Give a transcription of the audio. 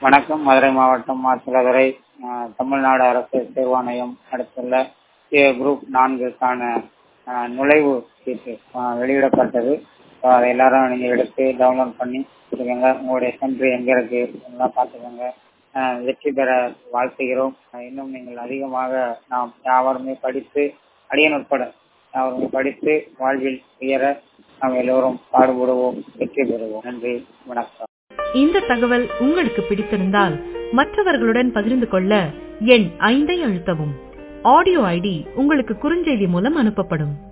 வணக்கம் மதுரை மாவட்டம் மாசிலாதுறை அஹ், தமிழ்நாடு அரசு தேர்வாணையம் அடுத்துள்ள குரூப் நான்குக்கான அஹ், நுழைவு சீட்டு அஹ், வெளியிடப்பட்டது So, அதை எல்லாரும் நீங்க எடுத்து டவுன்லோட் பண்ணி வச்சுக்கோங்க உங்களுடைய சென்டர் எங்க இருக்கு எல்லாம் பார்த்துக்கோங்க அஹ், வெற்றி பெற வாழ்த்துகிறோம் அஹ், இன்னும் நீங்கள் அதிகமாக நாம் யாவருமே படித்து அடியன் உட்பட யாவருமே படித்து வாழ்வில் உயர நாம் எல்லோரும் பாடுபடுவோம் வெற்றி பெறுவோம் நன்றி வணக்கம் இந்த தகவல் உங்களுக்கு பிடித்திருந்தால் மற்றவர்களுடன் பகிர்ந்து கொள்ள எண் ஐந்தை அழுத்தவும் ஆடியோ ஐடி உங்களுக்கு குறுஞ்செய்தி மூலம் அனுப்பப்படும்